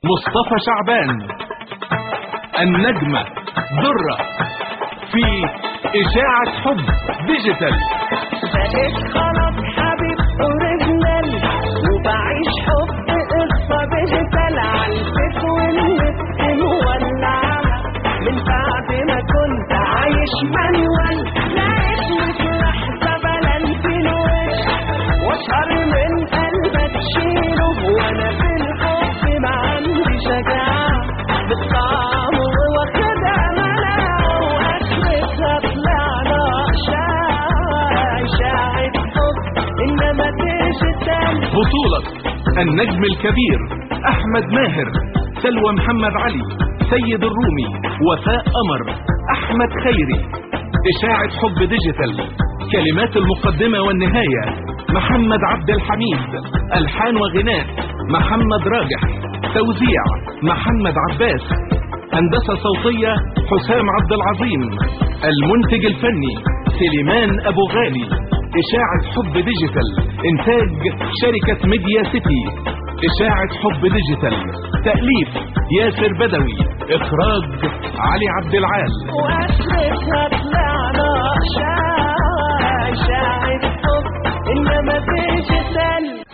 مصطفى شعبان النجمة درة في إشاعة حب ديجيتال بقيت خلاص حبيب اوريجينال وبعيش حب قصه ديجيتال على الفيس والنت مولعه من بعد ما كنت عايش مانوال لقيتني في لحظه بلنتي الوش واشهر من قلبك شيله وانا في الحب ما عندي شجاعه بالطعم واخدها مناعه واخرتها طلعنا اشاعه اشاعه حب انما ديجيتال بطولة النجم الكبير أحمد ماهر سلوى محمد علي سيد الرومي وفاء قمر أحمد خيري إشاعة حب ديجيتال كلمات المقدمة والنهاية محمد عبد الحميد ألحان وغناء محمد راجح توزيع محمد عباس هندسة صوتية حسام عبد العظيم المنتج الفني سليمان أبو غالي إشاعة حب ديجيتال إنتاج شركة ميديا سيتي إشاعة حب ديجيتال تأليف ياسر بدوي إخراج علي عبد العال واخرتها طلعنا اشاعه اشاعه حب انما ديجيتال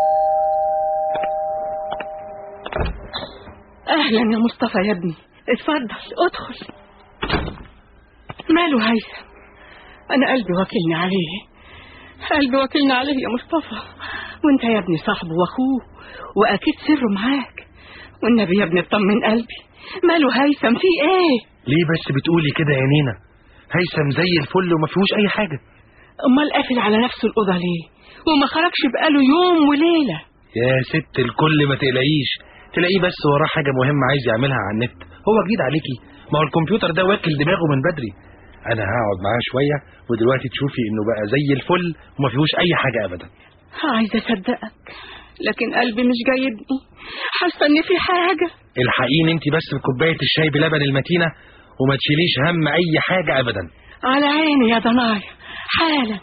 اهلا يا مصطفى يا ابني اتفضل ادخل ماله هيثم انا قلبي واكلني عليه قلبي واكلني عليه يا مصطفى وانت يا ابني صاحبه واخوه واكيد سره معاك والنبي يا ابني اطمن قلبي ماله هيثم في ايه ليه بس بتقولي كده يا نينا هيثم زي الفل وما فيهوش اي حاجه امال قافل على نفسه الاوضه ليه وما خرجش بقاله يوم وليله يا ست الكل ما تقلقيش تلاقيه بس وراه حاجه مهمه عايز يعملها على النت هو جديد عليكي ما هو الكمبيوتر ده واكل دماغه من بدري انا هقعد معاه شويه ودلوقتي تشوفي انه بقى زي الفل وما فيهوش اي حاجه ابدا عايزه اصدقك لكن قلبي مش جايبني حاسه ان في حاجه الحقيني انت بس بكوبايه الشاي بلبن المتينه وما تشيليش هم اي حاجه ابدا على عيني يا ضنايا حالا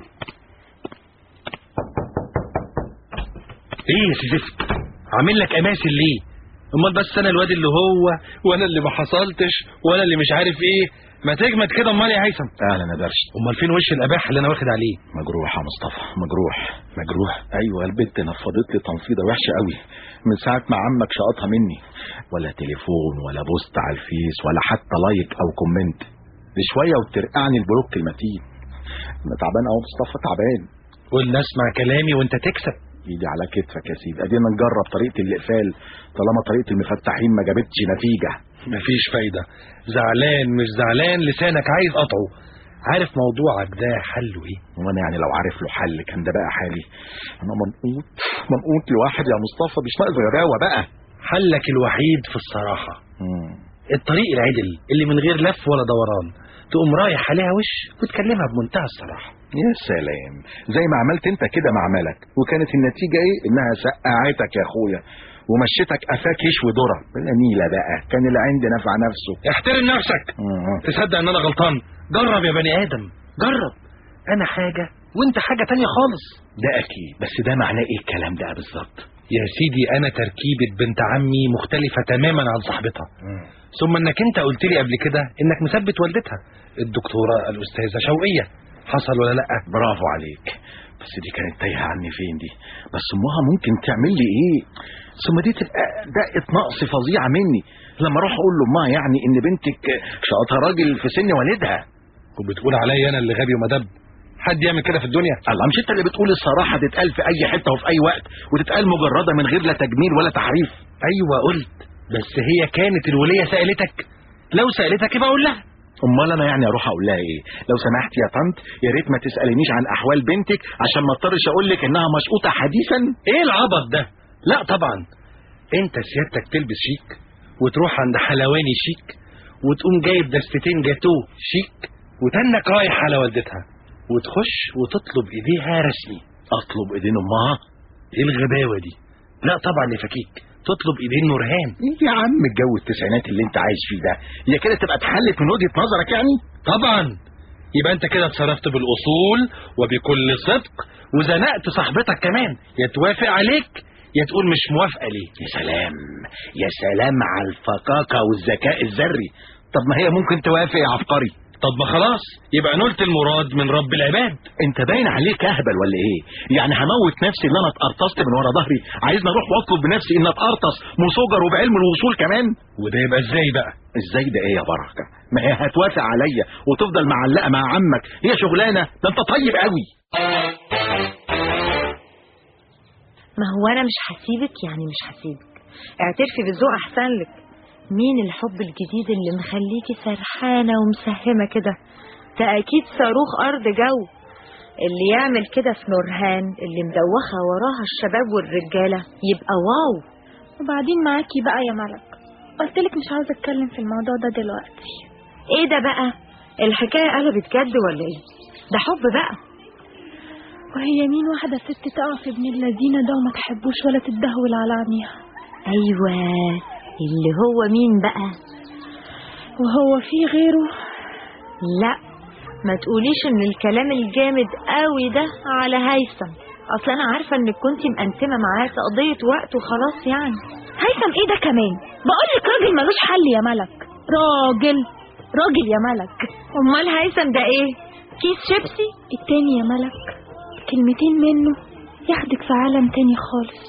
ايه يا سيزفت عامل لك اماثل ليه امال بس انا الواد اللي هو وانا اللي ما حصلتش وانا اللي مش عارف ايه ما تجمد كده امال يا هيثم اهلا يا درش امال فين وش الاباح اللي انا واخد عليه مجروح يا مصطفى مجروح مجروح ايوه البنت نفضت لي تنفيضه وحشه قوي من ساعه ما عمك شقطها مني ولا تليفون ولا بوست على الفيس ولا حتى لايك او كومنت دي شويه وترقعني البلوك المتين انا تعبان قوي مصطفى تعبان قلنا اسمع كلامي وانت تكسب ايدي على كتفك يا سيدي ادينا نجرب طريقه الاقفال طالما طريقه المفتحين ما جابتش نتيجه مفيش فايده زعلان مش زعلان لسانك عايز قطعه عارف موضوعك ده حله ايه وانا يعني لو عارف له حل كان ده بقى حالي انا منقوط منقوط لواحد يا مصطفى مش ناقص غباوه بقى حلك الوحيد في الصراحه مم. الطريق العدل اللي من غير لف ولا دوران تقوم رايح عليها وش وتكلمها بمنتهى الصراحه يا سلام زي ما عملت انت كده مع ملك وكانت النتيجة ايه انها سقعتك يا اخويا ومشيتك قفاك هش ودرة بلا نيلة بقى كان العند نفع نفسه احترم نفسك مم. تصدق ان انا غلطان جرب يا بني ادم جرب انا حاجه وانت حاجه تانية خالص ده اكيد بس ده معناه ايه الكلام ده بالظبط يا سيدي انا تركيبه بنت عمي مختلفه تماما عن صاحبتها ثم انك انت قلت لي قبل كده انك مثبت والدتها الدكتوره الاستاذه شوقيه حصل ولا لا برافو عليك بس دي كانت تايهة عني فين دي بس امها ممكن تعمل لي ايه ثم دي تبقى دقة نقص فظيعة مني لما اروح اقول لامها يعني ان بنتك شقطها راجل في سن والدها وبتقول عليا انا اللي غبي ومدب حد يعمل كده في الدنيا الله مش انت اللي بتقول الصراحة تتقال في اي حتة وفي اي وقت وتتقال مجردة من غير لا تجميل ولا تحريف ايوه قلت بس هي كانت الوليه سالتك لو سالتك يبقى اقول لها امال انا يعني اروح اقول لها ايه لو سمحت يا طنط يا ريت ما تسالنيش عن احوال بنتك عشان ما اضطرش اقول لك انها مشقوطه حديثا ايه العبط ده لا طبعا انت سيادتك تلبس شيك وتروح عند حلواني شيك وتقوم جايب دستتين جاتو شيك وتنك رايح على والدتها وتخش وتطلب ايديها رسمي اطلب ايدين امها ايه الغباوه دي لا طبعا يا فكيك تطلب ايدين نورهان إيه يا عم الجو التسعينات اللي انت عايش فيه ده هي كده تبقى اتحلت من وجهه نظرك يعني طبعا يبقى انت كده اتصرفت بالاصول وبكل صدق وزنقت صاحبتك كمان يا توافق عليك يا تقول مش موافقة ليه يا سلام يا سلام على الفكاكة والذكاء الذري طب ما هي ممكن توافق يا عبقري طب ما خلاص يبقى نلت المراد من رب العباد انت باين عليك اهبل ولا ايه يعني هموت نفسي ان انا اتقرطست من ورا ظهري عايزني اروح واطلب بنفسي ان اتقرطس مسوجر وبعلم الوصول كمان وده يبقى ازاي بقى ازاي ده ايه يا بركه ما هي هتوافق عليا وتفضل معلقه مع عمك هي شغلانه ده انت طيب قوي ما هو انا مش هسيبك يعني مش هسيبك اعترفي بالذوق احسن لك مين الحب الجديد اللي مخليكي سرحانه ومسهمه كده ده اكيد صاروخ ارض جو اللي يعمل كده في نورهان اللي مدوخه وراها الشباب والرجاله يبقى واو وبعدين معاكي بقى يا ملك قلتلك مش عاوزة اتكلم في الموضوع ده دلوقتي ايه ده بقى الحكايه قلبت جد ولا ايه ده حب بقى وهي مين واحدة ست تقع في ابن الذين ده وما تحبوش ولا تدهول على عينيها ايوه اللي هو مين بقى وهو في غيره لا ما تقوليش ان الكلام الجامد قوي ده على هيثم اصل انا عارفه انك كنتي مقنتمه معاه في قضيه وقت وخلاص يعني هيثم ايه ده كمان بقولك راجل ملوش حل يا ملك راجل راجل يا ملك امال هيثم ده ايه كيس شيبسي التاني يا ملك كلمتين منه ياخدك في عالم تاني خالص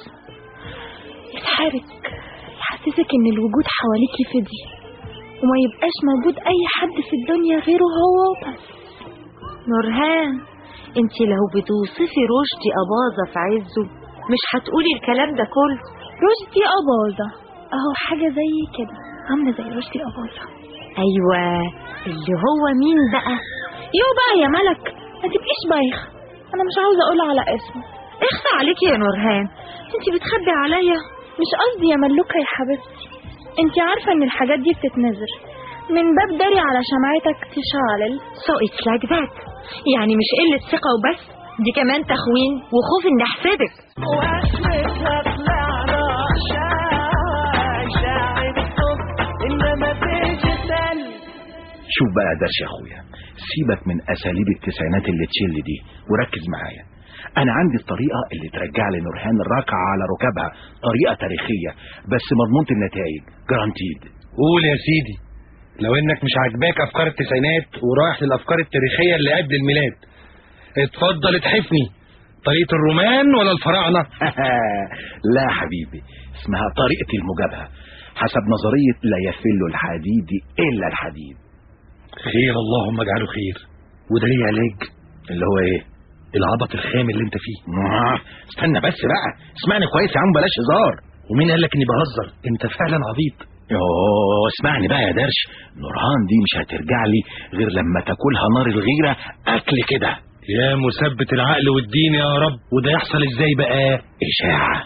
يسحرك يحسسك ان الوجود حواليكي فدي وما يبقاش موجود اي حد في الدنيا غيره هو وبس نورهان انت لو بتوصفي رشدي أباظة في عزه مش هتقولي الكلام ده كله رشدي أباظة اهو حاجة زي كده عاملة زي رشدي أباظة ايوه اللي هو مين بقى يو بقى يا ملك ما تبقيش بايخة انا مش عاوزة اقول على اسمه اخفى عليكي يا نورهان انت بتخبي عليا مش قصدي يا ملوكة يا حبيبتي انت عارفة ان الحاجات دي بتتنزر من باب داري على شمعتك تشعلل so it's like that يعني مش قلة ثقة وبس دي كمان تخوين وخوف ان احسدك واخرتها طلعنا شاي شاعر الصبح انما تجتل شوف بقى درش يا اخويا سيبك من اساليب التسعينات اللي تشل دي وركز معايا انا عندي الطريقه اللي ترجع لي نورهان الراكعه على ركابها طريقه تاريخيه بس مضمونه النتائج جرانتيد قول يا سيدي لو انك مش عاجباك افكار التسعينات ورايح للافكار التاريخيه اللي قبل الميلاد اتفضل اتحفني طريقه الرومان ولا الفراعنه لا حبيبي اسمها طريقه المجابهه حسب نظريه لا يفل الحديد الا الحديد خير اللهم اجعله خير وده ليه علاج اللي هو ايه العبط الخام اللي انت فيه آه، استنى بس بقى اسمعني كويس يا عم بلاش هزار ومين قال لك اني بهزر انت فعلا عبيط يوه اسمعني بقى يا درش نورهان دي مش هترجع لي غير لما تاكلها نار الغيرة اكل كده يا مثبت العقل والدين يا رب وده يحصل ازاي بقى اشاعة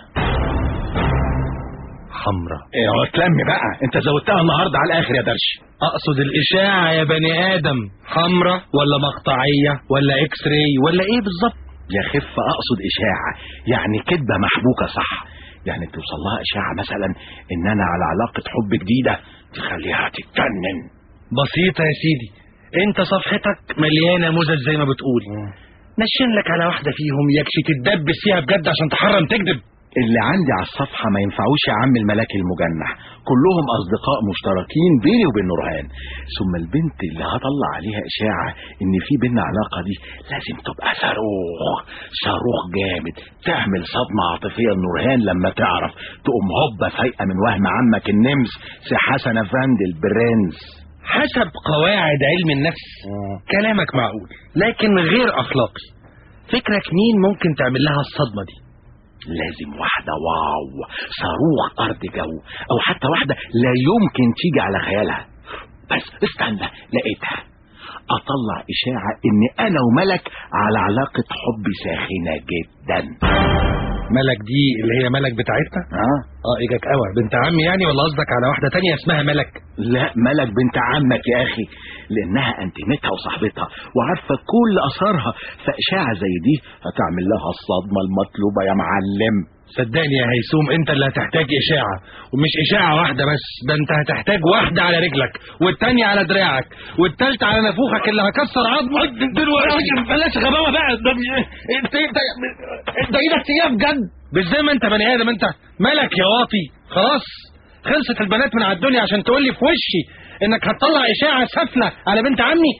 حمرة ايه تلم بقى انت زودتها النهاردة على الاخر يا درش اقصد الاشاعة يا بني ادم حمرة ولا مقطعية ولا اكس راي ولا ايه بالظبط يا خف اقصد اشاعة يعني كدبة محبوكة صح يعني توصل لها اشاعة مثلا ان انا على علاقة حب جديدة تخليها تتجنن بسيطة يا سيدي انت صفحتك مليانة مزج زي ما بتقول نشن لك على واحدة فيهم يكفي تتدبس فيها بجد عشان تحرم تكذب اللي عندي على الصفحة ما ينفعوش يا عم الملاك المجنح كلهم أصدقاء مشتركين بيني وبين نورهان ثم البنت اللي هطلع عليها إشاعة إن في بينا علاقة دي لازم تبقى صاروخ صاروخ جامد تعمل صدمة عاطفية لنورهان لما تعرف تقوم هوبا فايقة من وهم عمك النمس سي حسن أفندي البرنس حسب قواعد علم النفس كلامك معقول لكن غير اخلاقي فكرك مين ممكن تعمل لها الصدمة دي لازم واحدة واو صاروخ أرض جو أو حتى واحدة لا يمكن تيجي على خيالها بس استنى لقيتها أطلع إشاعة إن أنا وملك على علاقة حب ساخنة جدا ملك دي اللي هي ملك بتاعتنا اه اه ايجاك قوي بنت عمي يعني ولا قصدك على واحدة تانية اسمها ملك لا ملك بنت عمك يا أخي لانها انتمتها وصاحبتها وعارفه كل اسرارها فاشاعه زي دي هتعمل لها الصدمه المطلوبه يا معلم صدقني يا هيسوم انت اللي هتحتاج اشاعة ومش اشاعة واحدة بس ده انت هتحتاج واحدة على رجلك والتانية على دراعك والتالتة على نافوخك اللي هكسر عظمك دلوقتي بلاش غباوة بقى ده انت انت انت ايدك تقيلة بجد مش زي ما انت بني ادم انت مالك يا واطي خلاص خلصت البنات من على الدنيا عشان تقول لي في وشي انك هتطلع اشاعة سفلة على بنت عمي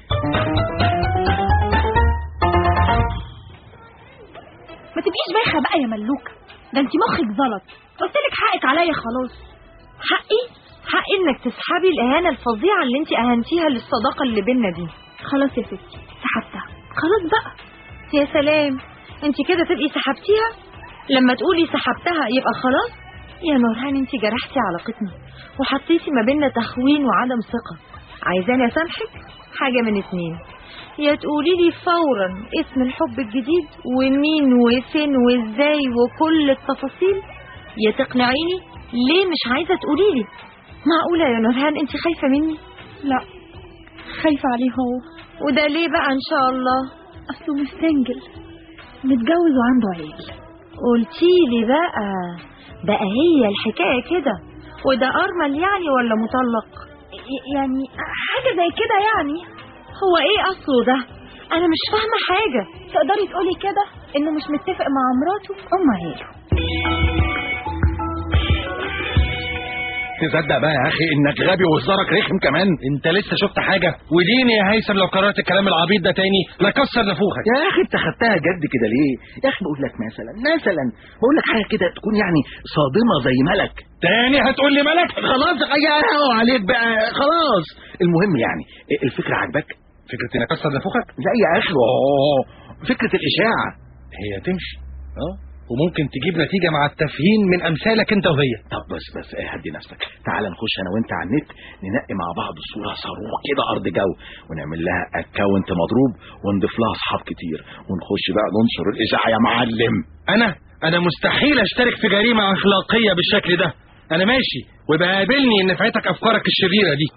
ما تبقيش بايخه بقى يا ملوكه ده انت مخك زلط قلت لك حقك عليا خلاص حقي حقي انك تسحبي الاهانه الفظيعه اللي انت اهنتيها للصداقه اللي بينا دي خلاص يا ستي سحبتها خلاص بقى يا سلام انت كده تبقي سحبتيها لما تقولي سحبتها يبقى خلاص يا نورهان انت جرحتي علاقتنا وحطيتي ما بيننا تخوين وعدم ثقه عايزاني اسامحك حاجه من اتنين يا تقولي لي فورا اسم الحب الجديد ومين وفين وازاي وكل التفاصيل يا تقنعيني ليه مش عايزه تقولي لي معقوله يا نورهان انت خايفه مني لا خايفه عليه هو وده ليه بقى ان شاء الله اصله مستنجل متجوز وعنده عيال قلتي لي بقى بقى هي الحكايه كده وده ارمل يعني ولا مطلق ي- يعني حاجه زي كده يعني هو ايه اصله ده انا مش فاهمه حاجه تقدري تقولي كده انه مش متفق مع مراته ام عياله تصدق بقى يا اخي انك غبي وهزارك رخم كمان انت لسه شفت حاجة وديني يا هيثم لو كررت الكلام العبيط ده تاني لكسر نافوخك يا اخي انت خدتها جد كده ليه يا اخي بقول لك مثلا مثلا بقول لك حاجه كده تكون يعني صادمه زي ملك تاني هتقول لي مالك خلاص يا هو عليك بقى خلاص المهم يعني الفكره عجبك فكرة اني اكسر نافوخك لا يا اخي أوه، فكره الاشاعه هي تمشي اه وممكن تجيب نتيجة مع التفهين من امثالك انت وهي طب بس بس ايه هدي نفسك تعال نخش انا وانت على النت ننقي مع بعض صوره صاروخ كده ارض جو ونعمل لها اكونت مضروب ونضيف لها اصحاب كتير ونخش بقى ننشر الاشاعه يا معلم انا انا مستحيل اشترك في جريمة اخلاقية بالشكل ده انا ماشي ويبقى قابلني ان نفعتك افكارك الشريرة دي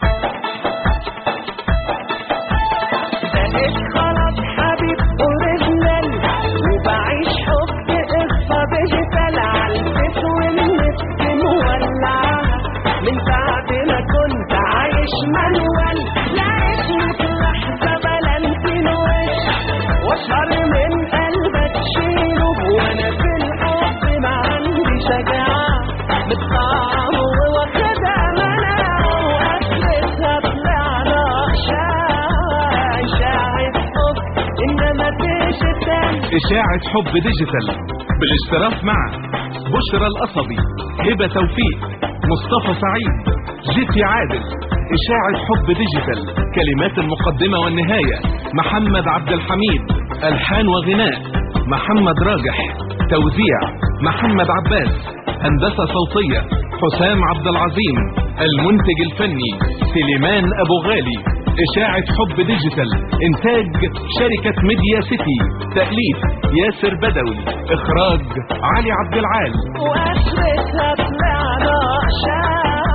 بقيت خلاص حبيب اوريجينال وبعيش حب قصه ديجيتال عالفيس والنت مولعه من بعد ما كنت عايش مانوال لقيت لحظه بلانتين وش واشهر من قلبك شيله وانا في الحب ما عندي شجاعه بالطعم واخدها مناعه واكلتها طلعنا اشاعه اشاعه حب انما ديجيتال إشاعة حب ديجيتال بالاشتراك مع بشرى القصبي هبة توفيق مصطفى سعيد جيتي عادل إشاعة حب ديجيتال كلمات المقدمة والنهاية محمد عبد الحميد ألحان وغناء محمد راجح توزيع محمد عباس هندسة صوتية حسام عبد العظيم المنتج الفني سليمان أبو غالي إشاعة حب ديجيتال إنتاج شركة ميديا سيتي تأليف ياسر بدوي إخراج علي عبد العال واخرتها طلعنا اشاعه